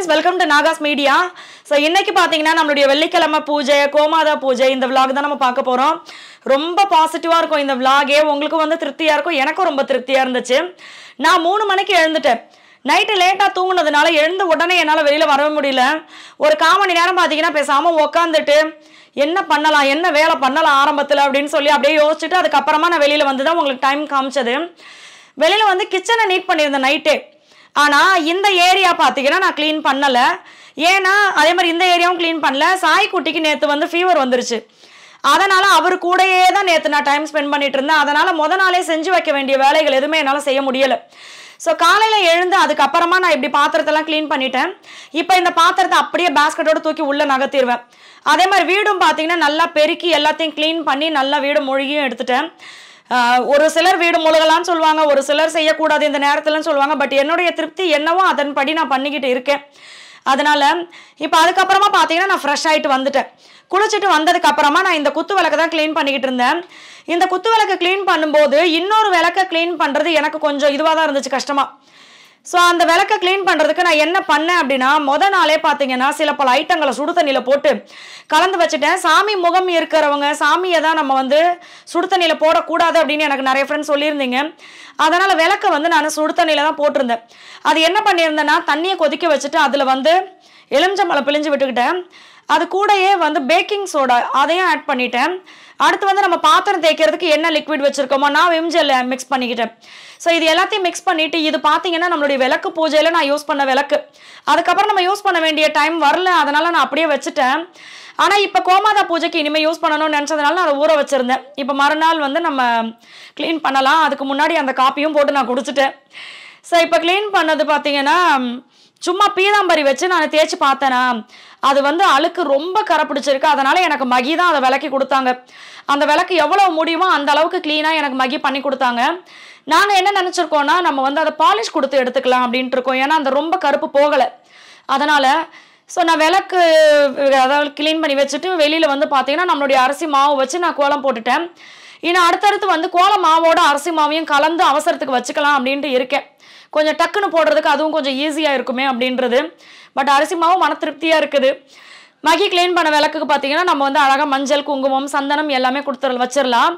welcome to நாகாஸ் media so இன்னைக்கு பார்த்தீங்கன்னா நம்மளுடைய வெள்ளிக்கிழமை பூஜை கோமாதா பூஜை இந்த vlog தான் நம்ம பார்க்க போகிறோம் ரொம்ப பாசிட்டிவாக இருக்கும் இந்த vlog-ஏ உங்களுக்கும் வந்து திருப்தியாக இருக்கும் எனக்கும் ரொம்ப திருப்தியாக இருந்துச்சு நான் மூணு மணிக்கு எழுந்துட்டேன் நைட்டு லேட்டாக தூங்குனதுனால எழுந்த உடனே என்னால் வெளியில் வர முடியல ஒரு கால் மணி நேரம் பார்த்தீங்கன்னா பேசாமல் உக்காந்துட்டு என்ன பண்ணலாம் என்ன வேலை பண்ணலாம் ஆரம்பத்தில் அப்படின்னு சொல்லி அப்படியே யோசிச்சுட்டு அதுக்கப்புறமா நான் வெளியில் வந்து தான் உங்களுக்கு டைம் காமிச்சது வெளியில் வந்து கிச்சனை நீட் பண்ணியிருந்தேன் நைட்டே ஆனால் இந்த ஏரியா பார்த்தீங்கன்னா நான் க்ளீன் பண்ணலை ஏன்னா அதே மாதிரி இந்த ஏரியாவும் க்ளீன் பண்ணல சாய் குட்டிக்கு நேற்று வந்து ஃபீவர் வந்துருச்சு அதனால் அவர் கூடயே தான் நேற்று நான் டைம் ஸ்பெண்ட் பண்ணிட்டு இருந்தேன் அதனால் முத நாளே செஞ்சு வைக்க வேண்டிய வேலைகள் எதுவுமே என்னால் செய்ய முடியலை ஸோ காலையில் எழுந்து அதுக்கப்புறமா நான் இப்படி பாத்திரத்தெல்லாம் க்ளீன் பண்ணிட்டேன் இப்போ இந்த பாத்திரத்தை அப்படியே பேஸ்கெட்டோட தூக்கி உள்ளே நகர்த்திடுவேன் அதே மாதிரி வீடும் பார்த்தீங்கன்னா நல்லா பெருக்கி எல்லாத்தையும் க்ளீன் பண்ணி நல்லா வீடு மொழியும் எடுத்துட்டேன் ஆஹ் ஒரு சிலர் வீடு முழுகலாம்னு சொல்லுவாங்க ஒரு சிலர் செய்யக்கூடாது இந்த நேரத்துலன்னு சொல்லுவாங்க பட் என்னுடைய திருப்தி என்னவோ அதன்படி நான் பண்ணிக்கிட்டு இருக்கேன் அதனால இப்போ அதுக்கப்புறமா பார்த்தீங்கன்னா நான் ஃப்ரெஷ் ஆகிட்டு வந்துட்டேன் குளிச்சுட்டு வந்ததுக்கு அப்புறமா நான் இந்த குத்து விளக்கு தான் க்ளீன் பண்ணிக்கிட்டு இருந்தேன் இந்த குத்து விளக்கு க்ளீன் பண்ணும்போது இன்னொரு விளக்கை க்ளீன் பண்ணுறது எனக்கு கொஞ்சம் இதுவாக தான் இருந்துச்சு கஷ்டமாக ஸோ அந்த விளக்கை க்ளீன் பண்ணுறதுக்கு நான் என்ன பண்ணேன் அப்படின்னா முத நாளே பார்த்தீங்கன்னா சில பல ஐட்டங்களை சுடு தண்ணியில் போட்டு கலந்து வச்சுட்டேன் சாமி முகம் இருக்கிறவங்க சாமியை தான் நம்ம வந்து சுடு தண்ணியில் போடக்கூடாது அப்படின்னு எனக்கு நிறைய ஃப்ரெண்ட்ஸ் சொல்லியிருந்தீங்க அதனால் விளக்கை வந்து நான் சுடு தண்ணியில் தான் போட்டிருந்தேன் அது என்ன பண்ணியிருந்தேன்னா தண்ணியை கொதிக்க வச்சுட்டு அதில் வந்து எலுமிச்சம்பழம் பிழிஞ்சு விட்டுக்கிட்டேன் அது கூடயே வந்து பேக்கிங் சோடா அதையும் ஆட் பண்ணிட்டேன் அடுத்து வந்து நம்ம பாத்திரம் தேய்க்கிறதுக்கு என்ன லிக்விட் வச்சுருக்கோமோ நான் விம்ஜெல் மிக்ஸ் பண்ணிக்கிட்டேன் ஸோ இது எல்லாத்தையும் மிக்ஸ் பண்ணிவிட்டு இது பார்த்தீங்கன்னா நம்மளுடைய விளக்கு பூஜையில் நான் யூஸ் பண்ண விளக்கு அதுக்கப்புறம் நம்ம யூஸ் பண்ண வேண்டிய டைம் வரல அதனால் நான் அப்படியே வச்சுட்டேன் ஆனால் இப்போ கோமாதா பூஜைக்கு இனிமேல் யூஸ் பண்ணணும்னு நினச்சதுனால நான் அதை ஊற வச்சுருந்தேன் இப்போ மறுநாள் வந்து நம்ம க்ளீன் பண்ணலாம் அதுக்கு முன்னாடி அந்த காப்பியும் போட்டு நான் குடிச்சிட்டேன் ஸோ இப்போ க்ளீன் பண்ணது பார்த்தீங்கன்னா சும்மா பீதாம்பரி வச்சு நான் தேய்ச்சி பார்த்தேனா அது வந்து அழுக்கு ரொம்ப கரை பிடிச்சிருக்கு அதனால எனக்கு மகி தான் அதை விளக்கி கொடுத்தாங்க அந்த விளக்கு எவ்வளோ முடியுமோ அந்த அளவுக்கு க்ளீனாக எனக்கு மகி பண்ணி கொடுத்தாங்க நாங்கள் என்ன நினச்சிருக்கோன்னா நம்ம வந்து அதை பாலிஷ் கொடுத்து எடுத்துக்கலாம் அப்படின்ட்டு இருக்கோம் ஏன்னா அந்த ரொம்ப கருப்பு போகலை அதனால் ஸோ நான் விளக்கு அதாவது க்ளீன் பண்ணி வச்சுட்டு வெளியில் வந்து பார்த்தீங்கன்னா நம்மளுடைய அரிசி மாவு வச்சு நான் கோலம் போட்டுட்டேன் இன்னும் அடுத்தடுத்து வந்து கோலம் மாவோட அரிசி மாவையும் கலந்து அவசரத்துக்கு வச்சுக்கலாம் அப்படின்ட்டு இருக்கேன் கொஞ்சம் டக்குன்னு போடுறதுக்கு அதுவும் கொஞ்சம் ஈஸியாக இருக்குமே அப்படின்றது பட் அரிசி மாவு மன திருப்தியாக இருக்குது மகி க்ளீன் பண்ண விளக்குக்கு பார்த்தீங்கன்னா நம்ம வந்து அழகாக மஞ்சள் குங்குமம் சந்தனம் எல்லாமே கொடுத்துரு வச்சிடலாம்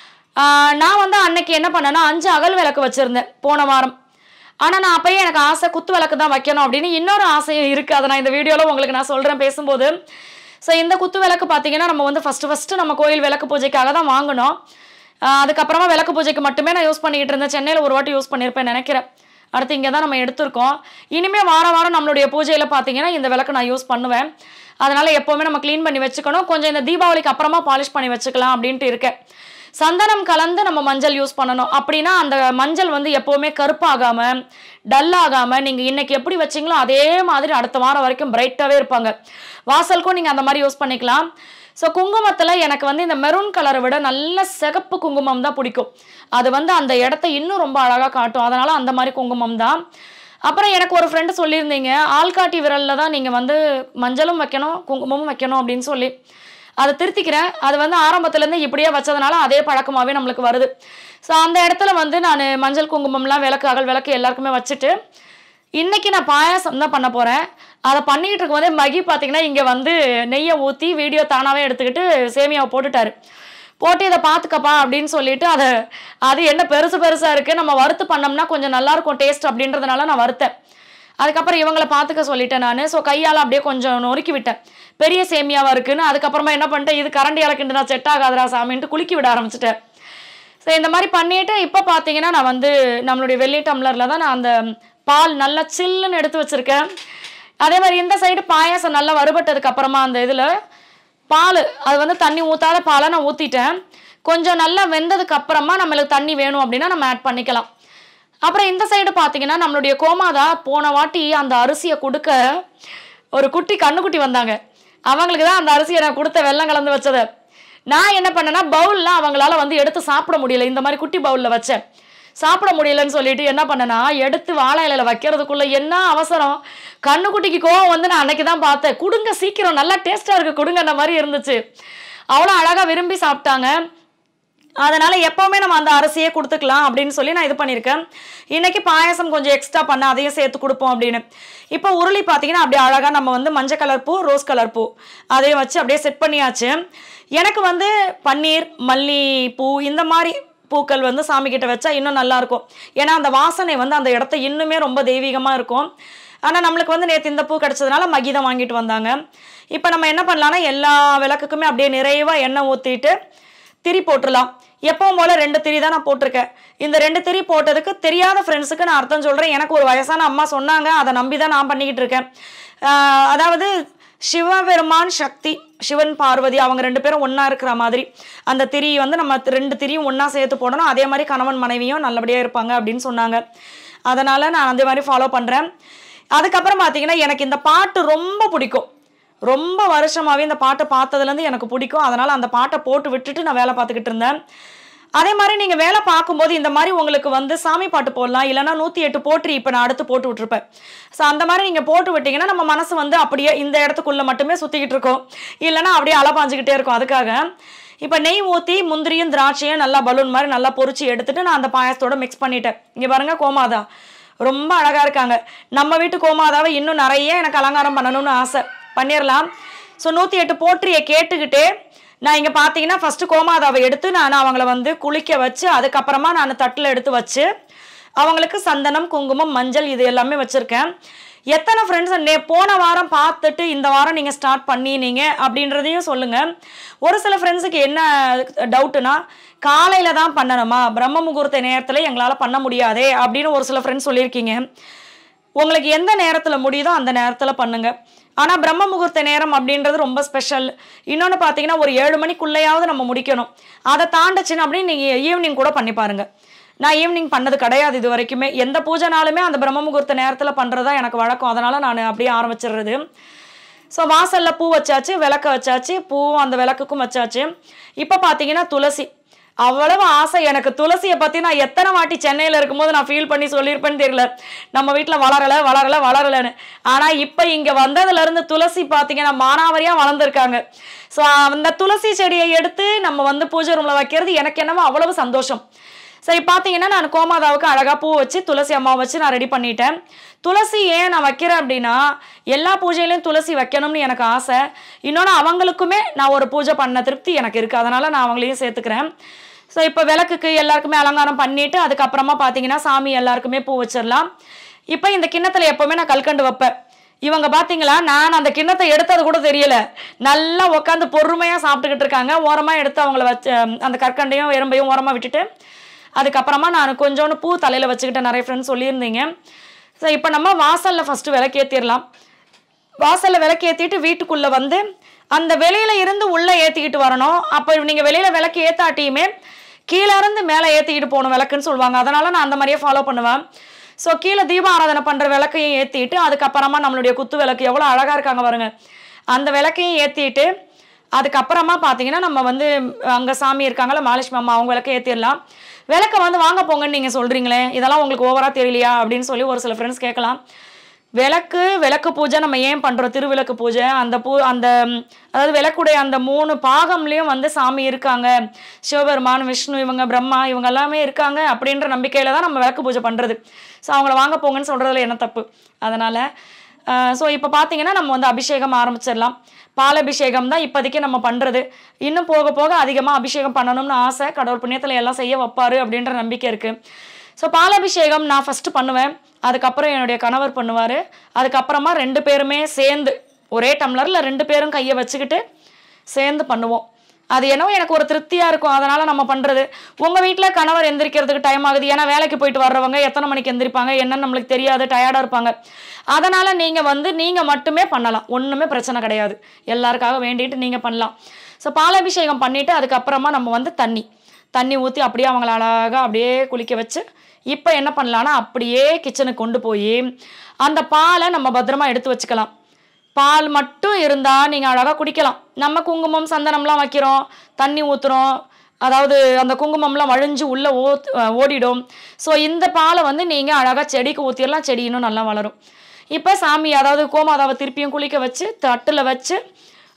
ஆஹ் நான் வந்து அன்னைக்கு என்ன பண்ணேன்னா அஞ்சு அகல் விளக்கு வச்சுருந்தேன் போன வாரம் ஆனால் நான் அப்பயே எனக்கு ஆசை குத்து விளக்கு தான் வைக்கணும் அப்படின்னு இன்னொரு ஆசையும் இருக்குது அதை நான் இந்த வீடியோவில் உங்களுக்கு நான் சொல்கிறேன் பேசும்போது ஸோ இந்த குத்து விளக்கு பார்த்தீங்கன்னா நம்ம வந்து ஃபஸ்ட்டு ஃபஸ்ட்டு நம்ம கோயில் விளக்கு பூஜைக்காக தான் வாங்கினோம் ஆஹ் அதுக்கப்புறமா விளக்கு பூஜைக்கு மட்டுமே நான் யூஸ் பண்ணிக்கிட்டு இருந்தேன் சென்னையில் ஒரு வாட்டி யூஸ் பண்ணியிருப்பேன் நினைக்கிறேன் அடுத்து இங்கே தான் நம்ம எடுத்திருக்கோம் இனிமேல் வார வாரம் நம்மளுடைய பூஜையில் பார்த்தீங்கன்னா இந்த விளக்கு நான் யூஸ் பண்ணுவேன் அதனால் எப்போவுமே நம்ம க்ளீன் பண்ணி வச்சுக்கணும் கொஞ்சம் இந்த தீபாவளிக்கு அப்புறமா பாலிஷ் பண்ணி வச்சுக்கலாம் அப்படின்ட்டு இருக்கேன் சந்தனம் கலந்து நம்ம மஞ்சள் யூஸ் பண்ணணும் அப்படின்னா அந்த மஞ்சள் வந்து எப்போவுமே கருப்பாகாமல் டல் ஆகாமல் நீங்கள் இன்னைக்கு எப்படி வச்சீங்களோ அதே மாதிரி அடுத்த வாரம் வரைக்கும் பிரைட்டாகவே இருப்பாங்க வாசலுக்கும் நீங்கள் அந்த மாதிரி யூஸ் பண்ணிக்கலாம் ஸோ குங்குமத்தில் எனக்கு வந்து இந்த மெரூன் கலரை விட நல்ல சிகப்பு குங்குமம் தான் பிடிக்கும் அது வந்து அந்த இடத்த இன்னும் ரொம்ப அழகாக காட்டும் அதனால் அந்த மாதிரி குங்குமம் தான் அப்புறம் எனக்கு ஒரு ஃப்ரெண்டு சொல்லியிருந்தீங்க ஆள்காட்டி விரலில் தான் நீங்கள் வந்து மஞ்சளும் வைக்கணும் குங்குமமும் வைக்கணும் அப்படின்னு சொல்லி அதை திருத்திக்கிறேன் அது வந்து ஆரம்பத்துலேருந்து இப்படியே வச்சதுனால அதே பழக்கமாகவே நம்மளுக்கு வருது ஸோ அந்த இடத்துல வந்து நான் மஞ்சள் குங்குமம்லாம் விளக்கு அகல் விளக்கு எல்லாருக்குமே வச்சுட்டு இன்னைக்கு நான் பாயாசம் தான் பண்ண போகிறேன் அதை பண்ணிக்கிட்டு இருக்கும்போதே மகி பார்த்தீங்கன்னா இங்கே வந்து நெய்யை ஊற்றி வீடியோ தானாகவே எடுத்துக்கிட்டு சேமியாவை போட்டுட்டாரு போட்டு இதை பார்த்துக்கப்பா அப்படின்னு சொல்லிட்டு அதை அது என்ன பெருசு பெருசாக இருக்குது நம்ம வறுத்து பண்ணோம்னா கொஞ்சம் நல்லாயிருக்கும் டேஸ்ட் அப்படின்றதுனால நான் வறுத்தேன் அதுக்கப்புறம் இவங்களை பார்த்துக்க சொல்லிட்டேன் நான் ஸோ கையால் அப்படியே கொஞ்சம் நொறுக்கி விட்டேன் பெரிய சேமியாவாக இருக்குன்னு அதுக்கப்புறமா என்ன பண்ணிட்டேன் இது கரண்டியால் கிண்டு நான் செட் ஆகாதரா சாமின்ட்டு குலுக்கி விட ஆரம்பிச்சிட்டேன் ஸோ இந்த மாதிரி பண்ணிட்டு இப்போ பார்த்தீங்கன்னா நான் வந்து நம்மளுடைய வெள்ளி டம்ளரில் தான் நான் அந்த பால் நல்லா சில்லுன்னு எடுத்து வச்சுருக்கேன் அதே மாதிரி இந்த சைடு பாயாசம் நல்லா வறுபட்டதுக்கு அப்புறமா அந்த இதில் பால் அது வந்து தண்ணி ஊற்றாத பாலை நான் ஊற்றிட்டேன் கொஞ்சம் நல்லா வெந்ததுக்கு அப்புறமா நம்மளுக்கு தண்ணி வேணும் அப்படின்னா நம்ம ஆட் பண்ணிக்கலாம் அப்புறம் இந்த சைடு பார்த்தீங்கன்னா நம்மளுடைய கோமாதா போன வாட்டி அந்த அரிசியை கொடுக்க ஒரு குட்டி கண்ணுக்குட்டி வந்தாங்க அவங்களுக்கு தான் அந்த அரிசியை நான் கொடுத்த வெள்ளம் கலந்து வச்சதை நான் என்ன பண்ணேன்னா பவுலில் அவங்களால வந்து எடுத்து சாப்பிட முடியல இந்த மாதிரி குட்டி பவுலில் வச்சேன் சாப்பிட முடியலன்னு சொல்லிட்டு என்ன பண்ணேன்னா எடுத்து வாழை இலையில வைக்கிறதுக்குள்ள என்ன அவசரம் கண்ணுக்குட்டிக்கு கோவம் வந்து நான் அன்னைக்கு தான் பார்த்தேன் கொடுங்க சீக்கிரம் நல்லா டேஸ்ட்டாக இருக்கு கொடுங்கன்ற மாதிரி இருந்துச்சு அவ்வளோ அழகாக விரும்பி சாப்பிட்டாங்க அதனால எப்பவுமே நம்ம அந்த அரிசியே கொடுத்துக்கலாம் அப்படின்னு சொல்லி நான் இது பண்ணியிருக்கேன் இன்னைக்கு பாயாசம் கொஞ்சம் எக்ஸ்ட்ரா பண்ண அதையும் சேர்த்து கொடுப்போம் அப்படின்னு இப்போ உருளி பார்த்தீங்கன்னா அப்படியே அழகாக நம்ம வந்து மஞ்சள் கலர் பூ ரோஸ் கலர் பூ அதையும் வச்சு அப்படியே செட் பண்ணியாச்சு எனக்கு வந்து பன்னீர் மல்லி பூ இந்த மாதிரி பூக்கள் வந்து சாமி கிட்ட வச்சா இன்னும் நல்லா இருக்கும் ஏன்னா அந்த வாசனை வந்து அந்த இடத்த இன்னுமே ரொம்ப தெய்வீகமாக இருக்கும் ஆனால் நம்மளுக்கு வந்து நேற்று இந்த பூ கிடச்சதுனால மகிதம் வாங்கிட்டு வந்தாங்க இப்போ நம்ம என்ன பண்ணலாம்னா எல்லா விளக்குக்குமே அப்படியே நிறைவாக எண்ணெய் ஊற்றிட்டு திரி போட்டுடலாம் எப்பவும் போல ரெண்டு திரி தான் நான் போட்டிருக்கேன் இந்த ரெண்டு திரி போட்டதுக்கு தெரியாத ஃப்ரெண்ட்ஸுக்கு நான் அர்த்தம் சொல்கிறேன் எனக்கு ஒரு வயசான அம்மா சொன்னாங்க அதை நம்பி தான் நான் பண்ணிக்கிட்டு இருக்கேன் ஆஹ் அதாவது சிவபெருமான் சக்தி சிவன் பார்வதி அவங்க ரெண்டு பேரும் ஒன்றா இருக்கிற மாதிரி அந்த திரி வந்து நம்ம ரெண்டு திரியும் ஒன்றா சேர்த்து போடணும் அதே மாதிரி கணவன் மனைவியும் நல்லபடியாக இருப்பாங்க அப்படின்னு சொன்னாங்க அதனால் நான் அந்த மாதிரி ஃபாலோ பண்ணுறேன் அதுக்கப்புறம் பார்த்தீங்கன்னா எனக்கு இந்த பாட்டு ரொம்ப பிடிக்கும் ரொம்ப வருஷமாகவே இந்த பாட்டை பார்த்ததுலேருந்து எனக்கு பிடிக்கும் அதனால் அந்த பாட்டை போட்டு விட்டுட்டு நான் வேலை பார்த்துக்கிட்டு இருந்தேன் அதே மாதிரி நீங்கள் வேலை பார்க்கும்போது இந்த மாதிரி உங்களுக்கு வந்து சாமி பாட்டு போடலாம் இல்லைன்னா நூற்றி எட்டு போற்றி இப்போ நான் அடுத்து போட்டு விட்டுருப்பேன் ஸோ அந்த மாதிரி நீங்கள் போட்டு விட்டீங்கன்னா நம்ம மனசு வந்து அப்படியே இந்த இடத்துக்குள்ளே மட்டுமே சுற்றிக்கிட்டு இருக்கோம் இல்லைன்னா அப்படியே அலப்பாஞ்சிக்கிட்டே இருக்கும் அதுக்காக இப்போ நெய் ஊற்றி முந்திரியும் திராட்சையும் நல்லா பலூன் மாதிரி நல்லா பொரிச்சு எடுத்துட்டு நான் அந்த பாயசத்தோட மிக்ஸ் பண்ணிட்டேன் இங்கே பாருங்க கோமாதா ரொம்ப அழகாக இருக்காங்க நம்ம வீட்டு கோமாதாவை இன்னும் நிறைய எனக்கு அலங்காரம் பண்ணணும்னு ஆசை பண்ணிடலாம் ஸோ நூற்றி எட்டு போற்றியை கேட்டுக்கிட்டே நான் இங்கே பார்த்தீங்கன்னா ஃபஸ்ட்டு கோமாதாவை எடுத்து நான் அவங்கள வந்து குளிக்க வச்சு அதுக்கப்புறமா நான் தட்டில் எடுத்து வச்சு அவங்களுக்கு சந்தனம் குங்குமம் மஞ்சள் இது எல்லாமே வச்சுருக்கேன் எத்தனை ஃப்ரெண்ட்ஸ் நே போன வாரம் பார்த்துட்டு இந்த வாரம் நீங்கள் ஸ்டார்ட் பண்ணினீங்க அப்படின்றதையும் சொல்லுங்கள் ஒரு சில ஃப்ரெண்ட்ஸுக்கு என்ன டவுட்டுனா காலையில் தான் பண்ணணுமா பிரம்ம முகூர்த்த நேரத்தில் எங்களால் பண்ண முடியாதே அப்படின்னு ஒரு சில ஃப்ரெண்ட்ஸ் சொல்லியிருக்கீங்க உங்களுக்கு எந்த நேரத்தில் முடியுதோ அந்த நேரத்தில் பண்ணுங்க ஆனால் பிரம்ம முகூர்த்த நேரம் அப்படின்றது ரொம்ப ஸ்பெஷல் இன்னொன்று பார்த்தீங்கன்னா ஒரு ஏழு மணிக்குள்ளேயாவது நம்ம முடிக்கணும் அதை தாண்டுச்சுன்னு அப்படின்னு நீங்கள் ஈவினிங் கூட பண்ணி பாருங்க நான் ஈவினிங் பண்ணது கிடையாது இது வரைக்குமே எந்த பூஜைனாலுமே அந்த பிரம்ம முகூர்த்த நேரத்தில் பண்ணுறது தான் எனக்கு வழக்கம் அதனால் நான் அப்படியே ஆரம்பிச்சிடுறது ஸோ வாசலில் பூ வச்சாச்சு விளக்க வச்சாச்சு பூவும் அந்த விளக்குக்கும் வச்சாச்சு இப்போ பார்த்தீங்கன்னா துளசி அவ்வளவு ஆசை எனக்கு துளசியை பற்றி நான் எத்தனை வாட்டி சென்னையில் இருக்கும்போது நான் ஃபீல் பண்ணி சொல்லியிருப்பேன்னு தெரியல நம்ம வீட்டில் வளரலை வளரலை வளரலைன்னு ஆனால் இப்போ இங்கே வந்ததுலேருந்து துளசி பார்த்தீங்கன்னா மானாவரியாக வளர்ந்துருக்காங்க ஸோ அந்த துளசி செடியை எடுத்து நம்ம வந்து பூஜை ரூமில் வைக்கிறது எனக்கு என்னமோ அவ்வளவு சந்தோஷம் சரி பார்த்தீங்கன்னா நான் கோமாதாவுக்கு அழகாக பூ வச்சு துளசி அம்மாவை வச்சு நான் ரெடி பண்ணிட்டேன் துளசி ஏன் நான் வைக்கிறேன் அப்படின்னா எல்லா பூஜையிலையும் துளசி வைக்கணும்னு எனக்கு ஆசை இன்னொன்று அவங்களுக்குமே நான் ஒரு பூஜை பண்ண திருப்தி எனக்கு இருக்குது அதனால் நான் அவங்களையும் சேர்த்துக்கிறேன் ஸோ இப்போ விளக்குக்கு எல்லாருக்குமே அலங்காரம் பண்ணிட்டு அதுக்கப்புறமா பார்த்தீங்கன்னா சாமி எல்லாருக்குமே பூ வச்சிடலாம் இப்போ இந்த கிண்ணத்தில் எப்போவுமே நான் கல்கண்டு வைப்பேன் இவங்க பார்த்தீங்களா நான் அந்த கிண்ணத்தை எடுத்தது கூட தெரியல நல்லா உட்காந்து பொறுமையாக சாப்பிட்டுக்கிட்டு இருக்காங்க ஓரமாக எடுத்து அவங்கள வச்சு அந்த கற்கண்டையும் எறும்பையும் ஓரமாக விட்டுட்டு அதுக்கப்புறமா நான் கொஞ்சோண்டு பூ தலையில் வச்சுக்கிட்டேன் நிறைய ஃப்ரெண்ட்ஸ் சொல்லியிருந்தீங்க ஸோ இப்போ நம்ம வாசலில் ஃபஸ்ட்டு விளக்கேற்றிடலாம் வாசலில் விளக்கேற்றிட்டு வீட்டுக்குள்ளே வந்து அந்த வெளியில இருந்து உள்ளே ஏற்றிக்கிட்டு வரணும் அப்போ நீங்கள் வெளியில் விளக்கு ஏற்றாட்டியுமே கீழே இருந்து மேலே ஏற்றிக்கிட்டு போகணும் விளக்குன்னு சொல்லுவாங்க அதனால நான் அந்த மாதிரியே ஃபாலோ பண்ணுவேன் ஸோ கீழே தீப ஆராதனை பண்ணுற விளக்கையும் ஏற்றிட்டு அதுக்கப்புறமா நம்மளுடைய குத்து விளக்கு எவ்வளோ அழகாக இருக்காங்க பாருங்க அந்த விளக்கையும் ஏற்றிட்டு அதுக்கப்புறமா பார்த்தீங்கன்னா நம்ம வந்து அங்கே சாமி இருக்காங்கல்ல மகாலட்சுமி அம்மா அவங்க விளக்க ஏற்றிடலாம் விளக்க வந்து வாங்க போங்கன்னு நீங்கள் சொல்கிறீங்களே இதெல்லாம் உங்களுக்கு ஓவராக தெரியலையா அப்படின்னு சொல்லி ஒரு சில ஃப்ரெண்ட்ஸ் கேட்கலாம் விளக்கு விளக்கு பூஜை நம்ம ஏன் பண்ணுறோம் திருவிளக்கு பூஜை அந்த பூ அந்த ம், அதாவது விளக்குடைய அந்த மூணு பாகம்லேயும் வந்து சாமி இருக்காங்க சிவபெருமான் விஷ்ணு இவங்க பிரம்மா இவங்க எல்லாமே இருக்காங்க அப்படின்ற நம்பிக்கையில் தான் நம்ம விளக்கு பூஜை பண்ணுறது ஸோ அவங்கள வாங்க போங்கன்னு சொல்கிறதுல என்ன தப்பு அதனால் ஸோ இப்போ பார்த்தீங்கன்னா நம்ம வந்து அபிஷேகம் ஆரம்பிச்சிடலாம் பால் அபிஷேகம் தான் இப்போதைக்கு நம்ம பண்ணுறது இன்னும் போக போக அதிகமாக அபிஷேகம் பண்ணணும்னு ஆசை கடவுள் புண்ணியத்தில் எல்லாம் செய்ய வைப்பாரு அப்படின்ற நம்பிக்கை இருக்குது ஸோ பாலாபிஷேகம் நான் ஃபஸ்ட்டு பண்ணுவேன் அதுக்கப்புறம் என்னுடைய கணவர் பண்ணுவார் அதுக்கப்புறமா ரெண்டு பேருமே சேர்ந்து ஒரே டம்ளரில் ரெண்டு பேரும் கையை வச்சுக்கிட்டு சேர்ந்து பண்ணுவோம் அது என்னவோ எனக்கு ஒரு திருப்தியாக இருக்கும் அதனால் நம்ம பண்ணுறது உங்கள் வீட்டில் கணவர் எந்திரிக்கிறதுக்கு டைம் ஆகுது ஏன்னா வேலைக்கு போயிட்டு வர்றவங்க எத்தனை மணிக்கு எந்திரிப்பாங்க என்னன்னு நம்மளுக்கு தெரியாது டயர்டாக இருப்பாங்க அதனால் நீங்கள் வந்து நீங்கள் மட்டுமே பண்ணலாம் ஒன்றுமே பிரச்சனை கிடையாது எல்லாருக்காக வேண்டிட்டு நீங்கள் பண்ணலாம் ஸோ பாலாபிஷேகம் பண்ணிவிட்டு அதுக்கப்புறமா நம்ம வந்து தண்ணி தண்ணி ஊற்றி அப்படியே அவங்கள அழகாக அப்படியே குளிக்க வச்சு இப்போ என்ன பண்ணலான்னா அப்படியே கிச்சனுக்கு கொண்டு போய் அந்த பாலை நம்ம பத்திரமா எடுத்து வச்சுக்கலாம் பால் மட்டும் இருந்தால் நீங்கள் அழகாக குடிக்கலாம் நம்ம குங்குமம் சந்தனம்லாம் வைக்கிறோம் தண்ணி ஊற்றுறோம் அதாவது அந்த குங்குமம்லாம் வழிஞ்சு உள்ளே ஓத் ஓடிடும் ஸோ இந்த பாலை வந்து நீங்கள் அழகாக செடிக்கு ஊற்றிடலாம் செடி இன்னும் நல்லா வளரும் இப்போ சாமி அதாவது கோமாதாவை திருப்பியும் குளிக்க வச்சு தட்டில் வச்சு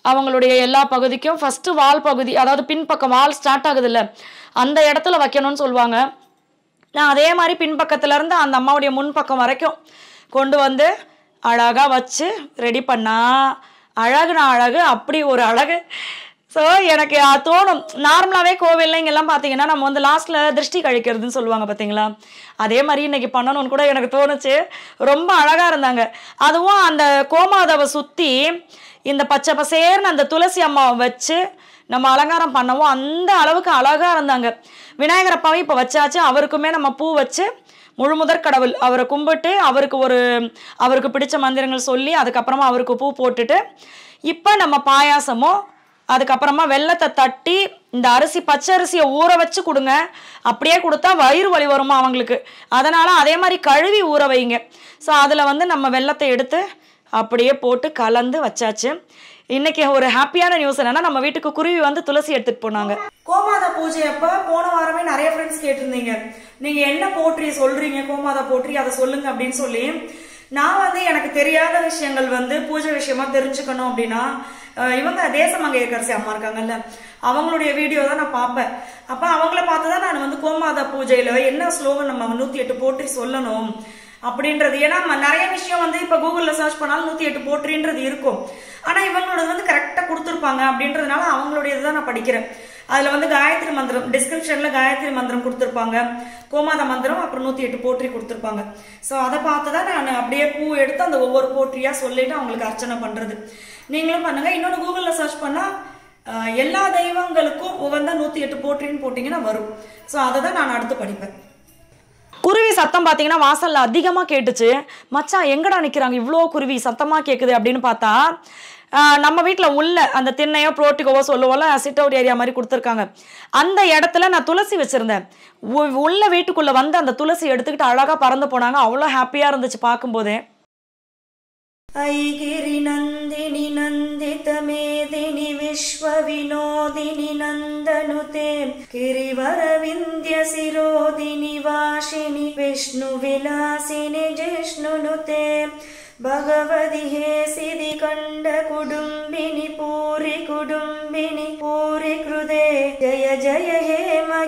அவங்களுடைய எல்லா பகுதிக்கும் ஃபஸ்ட்டு வால் பகுதி அதாவது பின்பக்கம் வால் ஸ்டார்ட் ஆகுதுல்ல அந்த இடத்துல வைக்கணும்னு சொல்லுவாங்க நான் அதே மாதிரி பின்பக்கத்துல இருந்து அந்த அம்மாவுடைய முன்பக்கம் வரைக்கும் கொண்டு வந்து அழகாக வச்சு ரெடி பண்ணா அழகுனா அழகு அப்படி ஒரு அழகு ஸோ எனக்கு அது தோணும் நார்மலாகவே கோவில்ல இங்கெல்லாம் பார்த்தீங்கன்னா நம்ம வந்து லாஸ்ட்டில் திருஷ்டி கழிக்கிறதுன்னு சொல்லுவாங்க பார்த்தீங்களா அதே மாதிரி இன்னைக்கு பண்ணணும்னு கூட எனக்கு தோணுச்சு ரொம்ப அழகாக இருந்தாங்க அதுவும் அந்த கோமாதாவை சுற்றி இந்த பச்சை பசேர்னு அந்த துளசி அம்மாவை வச்சு நம்ம அலங்காரம் பண்ணவும் அந்த அளவுக்கு அழகாக இருந்தாங்க விநாயகர் அப்பாவை இப்போ வச்சாச்சு அவருக்குமே நம்ம பூ வச்சு முழுமுதற் கடவுள் அவரை கும்பிட்டு அவருக்கு ஒரு அவருக்கு பிடிச்ச மந்திரங்கள் சொல்லி அதுக்கப்புறமா அவருக்கு பூ போட்டுட்டு இப்போ நம்ம பாயாசமோ அதுக்கப்புறமா வெள்ளத்தை தட்டி இந்த அரிசி பச்சை அரிசியை ஊற வச்சு கொடுங்க அப்படியே கொடுத்தா வயிறு வலி வருமா அவங்களுக்கு அதனால அதே மாதிரி கழுவி ஊற வைங்க ஸோ அதில் வந்து நம்ம வெள்ளத்தை எடுத்து அப்படியே போட்டு கலந்து வச்சாச்சு இன்னைக்கு ஒரு ஹாப்பியான நியூஸ் என்னன்னா நம்ம வீட்டுக்கு குருவி வந்து துளசி எடுத்துட்டு போனாங்க கோமாதா பூஜை அப்ப போன வாரமே நிறைய ஃப்ரெண்ட்ஸ் கேட்டிருந்தீங்க நீங்க என்ன போற்றி சொல்றீங்க கோமாதா போற்றி அதை சொல்லுங்க அப்படின்னு சொல்லி நான் வந்து எனக்கு தெரியாத விஷயங்கள் வந்து பூஜை விஷயமா தெரிஞ்சுக்கணும் அப்படின்னா அஹ் இவங்க தேசமங்கையரசி அம்மா இருக்காங்கல்ல அவங்களுடைய வீடியோ தான் நான் பார்ப்பேன் அப்ப அவங்கள பார்த்து தான் நான் வந்து கோமாதா பூஜையில என்ன ஸ்லோகன் நம்ம நூத்தி எட்டு போற்றி சொல்லணும் அப்படின்றது ஏன்னா ம- நிறைய விஷயம் வந்து இப்ப கூகுள்ல சர்ச் பண்ணாலும் நூத்தி எட்டு போற்றின்றது இருக்கும் ஆனா இவங்களோடது வந்து கரெக்டா கொடுத்துருப்பாங்க அப்படின்றதுனால அவங்களுடையது தான் நான் படிக்கிறேன் அதுல வந்து காயத்ரி மந்திரம் டிஸ்கிரிப்ஷன்ல காயத்ரி மந்திரம் கொடுத்துருப்பாங்க கோமாத மந்திரம் அப்புறம் நூத்தி எட்டு போற்றி கொடுத்துருப்பாங்க சோ அதை பார்த்து தான் நான் அப்படியே பூ எடுத்து அந்த ஒவ்வொரு போற்றியா சொல்லிட்டு அவங்களுக்கு அர்ச்சனை பண்றது நீங்களும் பண்ணுங்க இன்னொன்னு கூகுள்ல சர்ச் பண்ணா அஹ், எல்லா தெய்வங்களுக்கும் உகந்த நூத்தி எட்டு போற்றின்னு போட்டீங்கன்னா வரும் சோ அதை தான் நான் அடுத்து படிப்பேன் குருவி சத்தம் பார்த்தீங்கன்னா வாசல்ல அதிகமா கேட்டுச்சு மச்சான் எங்கடா நிக்கிறாங்க இவ்வளோ குருவி சத்தமா கேக்குது அப்படின்னு பார்த்தா ஆஹ், நம்ம வீட்டில் உள்ள அந்த திண்ணையோ புரோட்டிக்கோவோ சொல்லுவோம்ல சிட் அவுட் ஏரியா மாதிரி கொடுத்துருக்காங்க அந்த இடத்துல நான் துளசி வச்சிருந்தேன் உ- உள்ள வீட்டுக்குள்ள வந்து அந்த துளசி எடுத்துக்கிட்டு அழகா பறந்து போனாங்க அவ்வளோ ஹாப்பியா இருந்துச்சு பார்க்கும்போதே ऐगिरि नन्दिनि नन्दितमेदिनि विश्वविनोदिनि नन्दनुते गिरिवरविन्द्यशिरोदिनि वासिनि विष्णुविलासिनि जिष्णुनुते भगवति हे सिदि कण्डकुडुम्बिनि पूरि कुडुम्बिनि पूरि कृते जय जय हे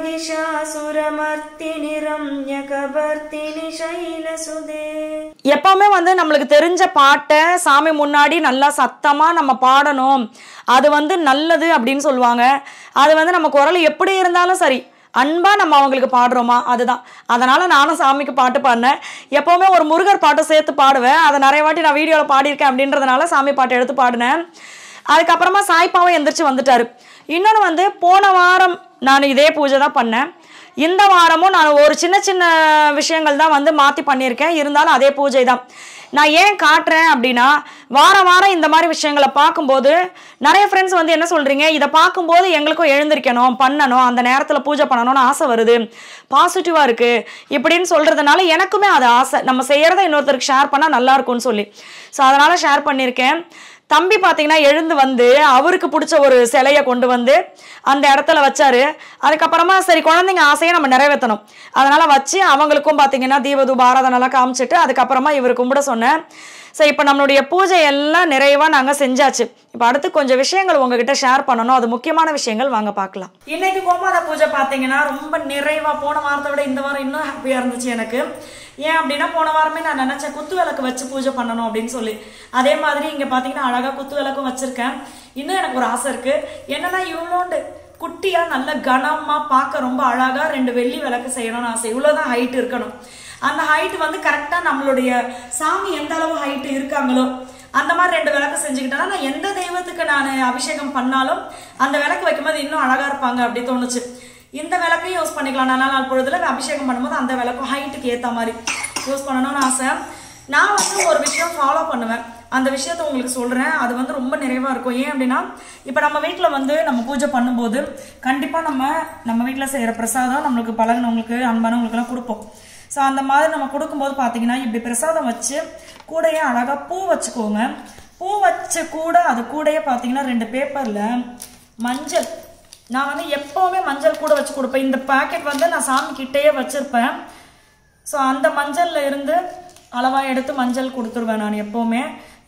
महिषासुरमर्तिनि रम्यकभर्तिनि शैलसुदे எப்பவுமே வந்து நம்மளுக்கு தெரிஞ்ச பாட்டை சாமி முன்னாடி நல்லா சத்தமா நம்ம பாடணும் அது வந்து நல்லது அப்படின்னு சொல்லுவாங்க அது வந்து நம்ம குரல் எப்படி இருந்தாலும் சரி அன்பா நம்ம அவங்களுக்கு பாடுறோமா அதுதான் அதனால நானும் சாமிக்கு பாட்டு பாடினேன் எப்பவுமே ஒரு முருகர் பாட்டை சேர்த்து பாடுவேன் அதை நிறைய வாட்டி நான் வீடியோவில் பாடியிருக்கேன் அப்படின்றதுனால சாமி பாட்டு எடுத்து பாடினேன் அதுக்கப்புறமா சாய்ப்பாவும் எந்திரிச்சு வந்துட்டாரு இன்னொன்று வந்து போன வாரம் நான் இதே பூஜை தான் பண்ணேன் இந்த வாரமும் நான் ஒரு சின்ன சின்ன விஷயங்கள் தான் வந்து மாற்றி பண்ணியிருக்கேன் இருந்தாலும் அதே பூஜை தான் நான் ஏன் காட்டுறேன் அப்படின்னா வாரம் வாரம் இந்த மாதிரி விஷயங்களை பார்க்கும்போது நிறைய ஃப்ரெண்ட்ஸ் வந்து என்ன சொல்கிறீங்க இதை பார்க்கும்போது எங்களுக்கும் எழுந்திருக்கணும் பண்ணணும் அந்த நேரத்தில் பூஜை பண்ணணும்னு ஆசை வருது பாசிட்டிவாக இருக்குது இப்படின்னு சொல்கிறதுனால எனக்குமே அது ஆசை நம்ம செய்கிறத இன்னொருத்தருக்கு ஷேர் பண்ணால் நல்லா இருக்கும்னு சொல்லி ஸோ அதனால் ஷேர் பண்ணியிருக்கேன் தம்பி பார்த்தீங்கன்னா எழுந்து வந்து அவருக்கு பிடிச்ச ஒரு சிலையை கொண்டு வந்து அந்த இடத்துல வச்சாரு அதுக்கப்புறமா சரி குழந்தைங்க ஆசையை நம்ம நிறைவேற்றணும் அதனால வச்சு அவங்களுக்கும் பார்த்தீங்கன்னா தீபதூப ஆராதனைலாம் காமிச்சிட்டு அதுக்கப்புறமா இவர் கும்பிட சொன்னேன் சரி இப்போ நம்மளுடைய பூஜை எல்லாம் நிறைவாக நாங்கள் செஞ்சாச்சு இப்போ அடுத்து கொஞ்சம் விஷயங்கள் உங்ககிட்ட ஷேர் பண்ணணும் அது முக்கியமான விஷயங்கள் வாங்க பார்க்கலாம் இன்னைக்கு கோமாதா பூஜை பார்த்தீங்கன்னா ரொம்ப நிறைவாக போன வாரத்தை விட இந்த வாரம் இன்னும் ஹாப்பியாக இருந்துச்சு எனக்கு ஏன் அப்படின்னா போன வாரமே நான் நினைச்சேன் குத்து விளக்கு வச்சு பூஜை பண்ணணும் அப்படின்னு சொல்லி அதே மாதிரி இங்க பாத்தீங்கன்னா அழகா குத்து விளக்கும் வச்சிருக்கேன் இன்னும் எனக்கு ஒரு ஆசை இருக்கு என்னன்னா இவ்வளோண்டு குட்டியா நல்ல கனமா பார்க்க ரொம்ப அழகா ரெண்டு வெள்ளி விளக்கு செய்யணும்னு ஆசை இவ்வளவுதான் ஹைட் இருக்கணும் அந்த ஹைட் வந்து கரெக்டா நம்மளுடைய சாமி எந்த அளவு ஹைட் இருக்காங்களோ அந்த மாதிரி ரெண்டு விளக்கு செஞ்சுக்கிட்டேன்னா நான் எந்த தெய்வத்துக்கு நான் அபிஷேகம் பண்ணாலும் அந்த விளக்கு வைக்கும்போது இன்னும் அழகா இருப்பாங்க அப்படி தோணுச்சு இந்த விளக்கையும் யூஸ் பண்ணிக்கலாம் நல்ல நாள் பொழுதுல அபிஷேகம் பண்ணும்போது அந்த விளக்கும் ஹைட்டுக்கு ஏற்ற மாதிரி யூஸ் பண்ணணும்னு ஆசை நான் வந்து ஒரு விஷயம் ஃபாலோ பண்ணுவேன் அந்த விஷயத்த உங்களுக்கு சொல்கிறேன் அது வந்து ரொம்ப நிறைவாக இருக்கும் ஏன் அப்படின்னா இப்போ நம்ம வீட்டில் வந்து நம்ம பூஜை பண்ணும்போது கண்டிப்பாக நம்ம நம்ம வீட்டில் செய்கிற பிரசாதம் நம்மளுக்கு பழகினவங்களுக்கு அன்பானவங்களுக்குலாம் கொடுப்போம் ஸோ அந்த மாதிரி நம்ம கொடுக்கும்போது பார்த்தீங்கன்னா இப்படி பிரசாதம் வச்சு கூடையே அழகாக பூ வச்சுக்கோங்க பூ வச்ச கூட அது கூடயே பார்த்தீங்கன்னா ரெண்டு பேப்பரில் மஞ்சள் நான் வந்து எப்போவுமே மஞ்சள் கூட வச்சு கொடுப்பேன் இந்த பாக்கெட் வந்து நான் சாமி கிட்டேயே வச்சுருப்பேன் ஸோ அந்த மஞ்சள்ல இருந்து அளவாக எடுத்து மஞ்சள் கொடுத்துருவேன் நான் எப்போவுமே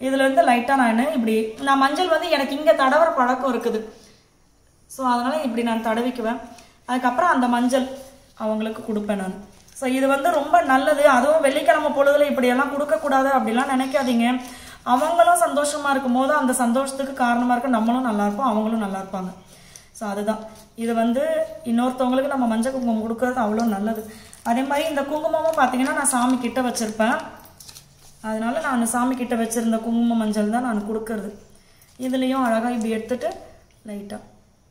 இதுல இருந்து லைட்டா நான் இப்படி நான் மஞ்சள் வந்து எனக்கு இங்க தடவர பழக்கம் இருக்குது ஸோ அதனால இப்படி நான் தடவிக்குவேன் அதுக்கப்புறம் அந்த மஞ்சள் அவங்களுக்கு கொடுப்பேன் நான் ஸோ இது வந்து ரொம்ப நல்லது அதுவும் வெள்ளிக்கிழமை பொழுதுல இப்படியெல்லாம் கொடுக்கக்கூடாது அப்படிலாம் நினைக்காதீங்க அவங்களும் சந்தோஷமா இருக்கும் போது அந்த சந்தோஷத்துக்கு காரணமா இருக்க நம்மளும் நல்லா இருப்போம் அவங்களும் நல்லா இருப்பாங்க ஸோ அதுதான் இது வந்து இன்னொருத்தவங்களுக்கு நம்ம மஞ்சள் குங்குமம் கொடுக்கறது அவ்வளோ நல்லது அதே மாதிரி இந்த குங்குமமும் பார்த்தீங்கன்னா நான் சாமி கிட்ட வச்சிருப்பேன் அதனால நான் சாமி கிட்ட வச்சிருந்த குங்கும மஞ்சள் தான் நான் கொடுக்கறது இதுலேயும் அழகாக இப்படி எடுத்துட்டு லைட்டாக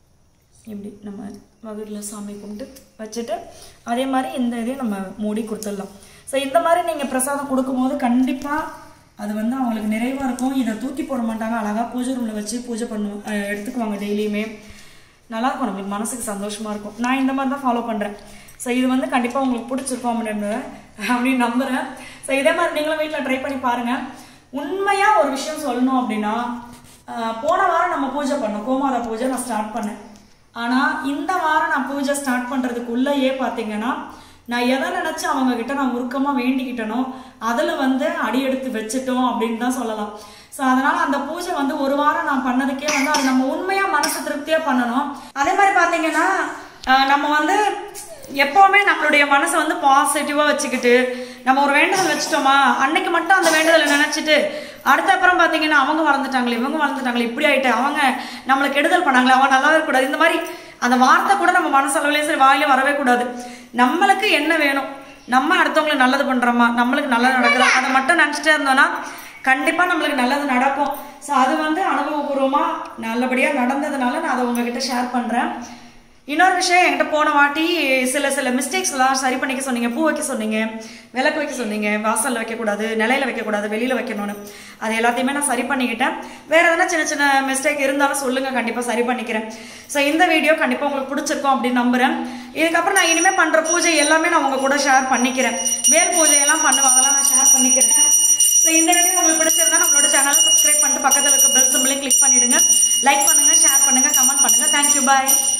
இப்படி நம்ம வகுடில் சாமி கும்பிட்டு வச்சுட்டு அதே மாதிரி இந்த இதையும் நம்ம மூடி கொடுத்துடலாம் ஸோ இந்த மாதிரி நீங்கள் பிரசாதம் கொடுக்கும்போது கண்டிப்பாக அது வந்து அவங்களுக்கு நிறைவாக இருக்கும் இதை தூக்கி போட மாட்டாங்க அழகாக பூஜை ரூமில் வச்சு பூஜை பண்ணுவோம் அஹ் எடுத்துக்குவாங்க டெய்லியுமே நல்லா இருக்கும் நம்மளுக்கு மனசுக்கு சந்தோஷமா இருக்கும் நான் இந்த மாதிரி தான் ஃபாலோ பண்ணுறேன் ஸோ இது வந்து கண்டிப்பாக உங்களுக்கு பிடிச்சிருக்கும் அப்படின்னு அப்படின்னு நம்புகிறேன் ஸோ இதே மாதிரி நீங்களும் வீட்டில் ட்ரை பண்ணி பாருங்கள் உண்மையாக ஒரு விஷயம் சொல்லணும் அப்படின்னா ஆஹ் போன வாரம் நம்ம பூஜை பண்ணோம் கோமாதா பூஜை நான் ஸ்டார்ட் பண்ணேன் ஆனால் இந்த வாரம் நான் பூஜை ஸ்டார்ட் பண்ணுறதுக்குள்ளேயே பார்த்தீங்கன்னா நான் எதை நினச்சி அவங்க கிட்ட நான் உருக்கமாக வேண்டிக்கிட்டனோ அதில் வந்து அடி எடுத்து வச்சுட்டோம் அப்படின்னு தான் சொல்லலாம் ஸோ அதனால அந்த பூஜை வந்து ஒரு வாரம் நான் பண்ணதுக்கே வந்து அது நம்ம உண்மையாக மனசு திருப்தியாக பண்ணணும் அதே மாதிரி பார்த்தீங்கன்னா ஆஹ் நம்ம வந்து எப்பவுமே நம்மளுடைய மனசை வந்து பாசிட்டிவா வச்சுக்கிட்டு நம்ம ஒரு வேண்டுதல் வச்சுட்டோமா அன்னைக்கு மட்டும் அந்த வேண்டுதலை நினைச்சிட்டு அடுத்த அப்புறம் பாத்தீங்கன்னா அவங்க வளர்ந்துட்டாங்களே இவங்க வளர்ந்துட்டாங்களே இப்படி ஆயிட்டு அவங்க நம்மளுக்கு கெடுதல் பண்ணாங்களே அவன் நல்லாவே இருக்கக்கூடாது இந்த மாதிரி அந்த வார்த்தை கூட நம்ம மனசளவுலேயும் சரி வாயிலே வரவே கூடாது நம்மளுக்கு என்ன வேணும் நம்ம அடுத்தவங்களுக்கு நல்லது பண்றோமா நம்மளுக்கு நல்லது நடக்குதா அதை மட்டும் நினச்சிட்டே இருந்தோம்னா கண்டிப்பா நம்மளுக்கு நல்லது நடக்கும் ஸோ அது வந்து அனுபவபூர்வமா நல்லபடியா நடந்ததுனால நான் அதை உங்ககிட்ட ஷேர் பண்றேன் இன்னொரு விஷயம் என்கிட்ட போன வாட்டி சில சில மிஸ்டேக்ஸ் எல்லாம் சரி பண்ணிக்க சொன்னீங்க பூ வைக்க சொன்னீங்க விளக்கு வைக்க சொன்னீங்க வாசல்ல வைக்கக்கூடாது நிலையில வைக்கக்கூடாது வெளியில வைக்கணும்னு அது எல்லாத்தையுமே நான் சரி பண்ணிக்கிட்டேன் வேற எதனா சின்ன சின்ன மிஸ்டேக் இருந்தாலும் சொல்லுங்க கண்டிப்பா சரி பண்ணிக்கிறேன் ஸோ இந்த வீடியோ கண்டிப்பா உங்களுக்கு பிடிச்சிருக்கும் அப்படின்னு நம்புறேன் இதுக்கப்புறம் நான் இனிமே பண்ற பூஜை எல்லாமே நான் உங்க கூட ஷேர் பண்ணிக்கிறேன் வேல் பூஜை எல்லாம் பண்ணுவாங்க அதெல்லாம் நான் ஷேர் பண்ணிக்கிறேன் ஸோ இந்த வீடியோ உங்களுக்கு பிடிச்சிருந்தா நம்மளோட சேனலை சப்ஸ்கிரைப் பண்ணிட்டு பக்கத்தில் இருக்க பெல் சிம்பிளையும் கிளிக் பண்ணிடுங்க லைக் பண்ணுங்க ஷேர் பண்ணுங்க கமெண்ட் பண்ணுங்க தேங்க்யூ பாய்